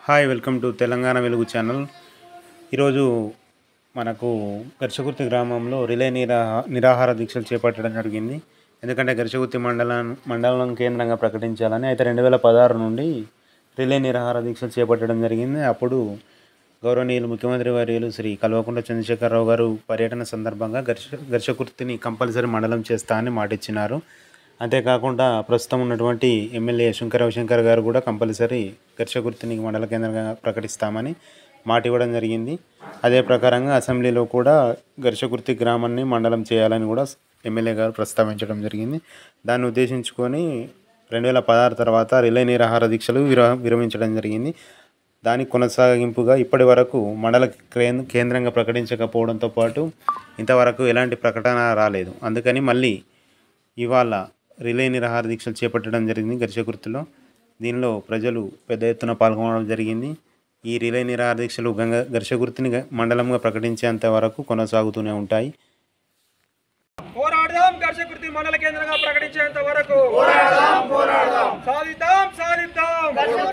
hi welcome to Telangana వెలుగు channel ఈరోజు మనకు గర్షకుర్తి గ్రామంలో రిలే నిరా నిరాహార దీక్షలు చేపట్టడం జరిగింది ఎందుకంటే గర్షకుర్తి మండలం మండలం కేంద్రంగా ప్రకటించాలని అయితే రెండు వేల పదహారు నుండి రిలే నిరాహార దీక్షలు చేపట్టడం జరిగింది అప్పుడు గౌరవనీయులు ముఖ్యమంత్రి వర్యులు శ్రీ కల్వకుంట్ల చంద్రశేఖరరావు గారు పర్యటన సందర్భంగా గర్ష గర్షకుర్తిని కంపల్సరీ మండలం చేస్తా అని మాటిచ్చినారు అంతేకాకుండా ప్రస్తుతం ఉన్నటువంటి ఎమ్మెల్యే శంకర రవిశంకర్ గారు కూడా కంపల్సరీ గర్షకుర్తిని మండల కేంద్రంగా ప్రకటిస్తామని మాట ఇవ్వడం జరిగింది అదే ప్రకారంగా అసెంబ్లీలో కూడా గర్షకుర్తి గ్రామాన్ని మండలం చేయాలని కూడా ఎమ్మెల్యే గారు ప్రస్తావించడం జరిగింది దాన్ని ఉద్దేశించుకొని రెండు వేల పదహారు తర్వాత రిలే నిరాహార దీక్షలు విర విరమించడం జరిగింది దాని కొనసాగింపుగా ఇప్పటి వరకు మండల కేంద్ర కేంద్రంగా ప్రకటించకపోవడంతో పాటు ఇంతవరకు ఎలాంటి ప్రకటన రాలేదు అందుకని మళ్ళీ ఇవాళ రిలే నిరాహార దీక్షలు చేపట్టడం జరిగింది గర్షకుర్తిలో దీనిలో ప్రజలు పెద్ద ఎత్తున పాల్గొనడం జరిగింది ఈ రిలే నిరాహార దీక్షలు గంగ గర్షకుర్తిని గ- మండలంగా ప్రకటించేంత వరకు కొనసాగుతూనే ఉంటాయి పోరాడదాం కర్షకృతి మండల కేంద్రంగా ప్రకటించేంత వరకు పోరాడదాం పోరాడదాం సాధిద్దాం సాధిద్దాం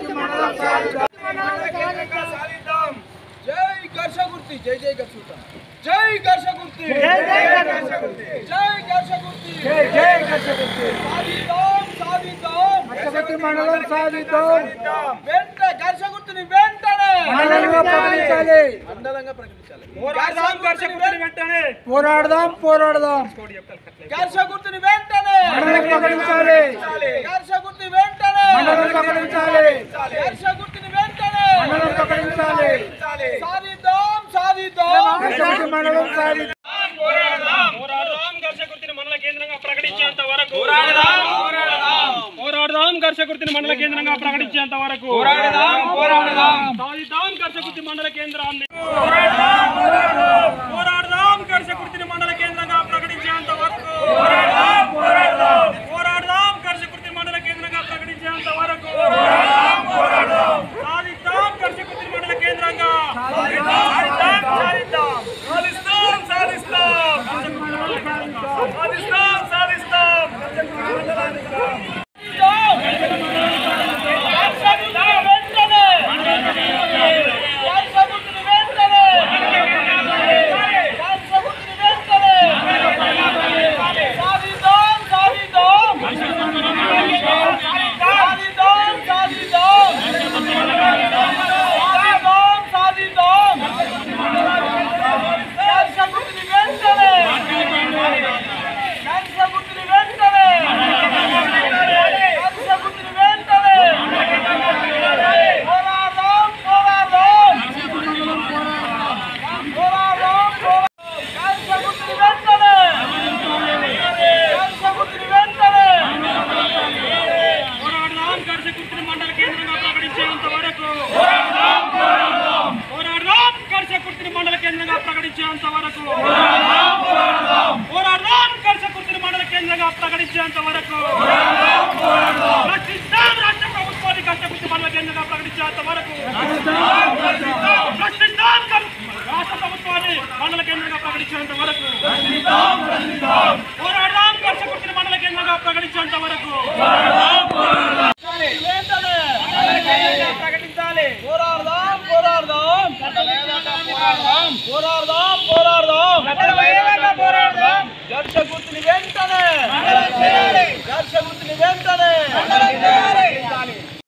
మండల కేంద్రంగా సాధిద్దాం జై కర్షకృతి జై జై కర్షకుర్తి జై కర్షకృతి జై జై కర్షకృతి జై కర్షకృతి జై జై కర్షకృతి సాధిద్దాం సాధిద్దాం కర్షకృతి మండలం సాధిద్దాం వెంట కర్షకృతిని వెంటనే మండలంగా ప్రకటించాలి మండలంగా ప్రకటించాలి పోరాడదాం కర్షకృతిని వెంటనే పోరాడదాం పోరాడదాం కర్షకుర్తిని వెంటనే ప్రకటించాలి కర్షకుర్తి వెంటనే మండలం ప్రకటించాలి కర్షకుర్తిని వెంటనే మండలం ప్రకటించాలి సాధిద్దాం సాధిద్దాం కర్షకుడి మండలం సాధి పోరాడదాం కర్షకుర్తిని మండల కేంద్రంగా ప్రకటించేంత వరకు పోరాడదాం పోరాడదాం పోరాడదాం కర్షకుర్తిని మండల కేంద్రంగా ప్రకటించేంత వరకు పోరాడదాం పోరాడదాం సాధిద్దాం కర్షకుర్తి మండల కేంద్రాన్ని పోరాడదాం పోరాడదాం కర్షకుర్తిని మండల కేంద్రంగా ప్రకటించేంత వరకు పోరాడదాం పోరాడదాం పోరాడదాం కర్షకుర్తి మండల కేంద్రంగా ప్రకటించేంత వరకు పోరాడదాం పోరాడదాం సాధిద్దాం కర్షకుర్తి మండల కేంద్రంగా సాధిద్దాం సాధిద్దాం సాధిస్తాం సాధిస్తాం సాధిస్తాం సాధిస్తాం పోరాడదాం కర్షకుర్తిని మండల కేంద్రంగా ప్రకటించేంత వరకు పోరాడదాం కర్షకుర్తిని మండల కేంద్రంగా ప్రకటించేంత వరకు పోరాడదాం కర్షకుర్తిని మండల కేంద్రంగా ప్రకటించేంత వరకు రక్షిస్తాం రాష్ట్ర ప్రభుత్వాన్ని కర్షకుర్తి మండల కేంద్రంగా ప్రకటించేంత వరకు రక్షిస్తాం కర్- రాష్ట్ర ప్రభుత్వాన్ని మండల కేంద్రంగా ప్రకటించేంత వరకు పోరాడదాం కర్షకుర్తిని మండల కేంద్రంగా ప్రకటించేంత వరకు ప్రకటించాలి పోరాడదాం పోరాడదాం పోరాడదాం పోరాడదాం పోరాడదాం దర్శకుర్తిని వెంటనే దర్శకుర్తిని వెంటనే